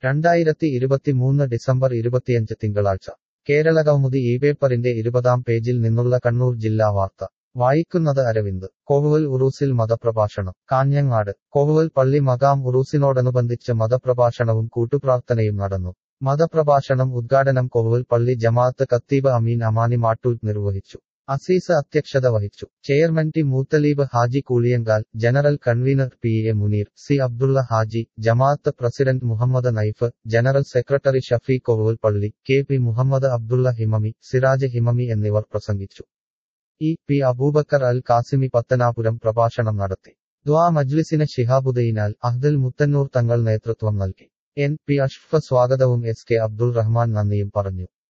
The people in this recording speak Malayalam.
രണ്ടായിരത്തി ഇരുപത്തിമൂന്ന് ഡിസംബർ ഇരുപത്തിയഞ്ച് തിങ്കളാഴ്ച കേരള കൗമുദി ഈ പേപ്പറിന്റെ ഇരുപതാം പേജിൽ നിന്നുള്ള കണ്ണൂർ ജില്ലാ വാർത്ത വായിക്കുന്നത് അരവിന്ദ് കോവുവൽ ഉറൂസിൽ മതപ്രഭാഷണം കാഞ്ഞങ്ങാട് കോവുവൽ പള്ളി മകാം ഉറൂസിനോടനുബന്ധിച്ച് മതപ്രഭാഷണവും കൂട്ടുപ്രാർത്ഥനയും നടന്നു മതപ്രഭാഷണം ഉദ്ഘാടനം കോവുവൽ പള്ളി ജമാഅത്ത് കത്തീബ് അമീൻ അമാനി മാട്ടൂൽ നിർവഹിച്ചു അസീസ് അധ്യക്ഷത വഹിച്ചു chairman T Muthalib Haji Kooliyankal general convener P A Munir C Abdullah Haji ജമാഅത്ത് president Muhammad Naif general secretary Shafeeq Kovval Palli K P Muhammad Abdullah Himami Siraj Himami എന്നിവർ പ്രസംഗിച്ചു ഇ പി അബൂബക്കർ അൽ കാസിമി പത്തനാപുരം പ്രഭാഷണം നടത്തി ദ്വാ മജ്ലിസിന് ഷിഹാബുദ്ദീനാൽ അഹ്ദൽ മുത്തന്നൂർ തങ്ങൾ നേതൃത്വം നൽകി എൻ പി അഷ്ഫ സ്വാഗതവും എസ് കെ അബ്ദുൾ റഹ്മാൻ നന്ദിയും പറഞ്ഞു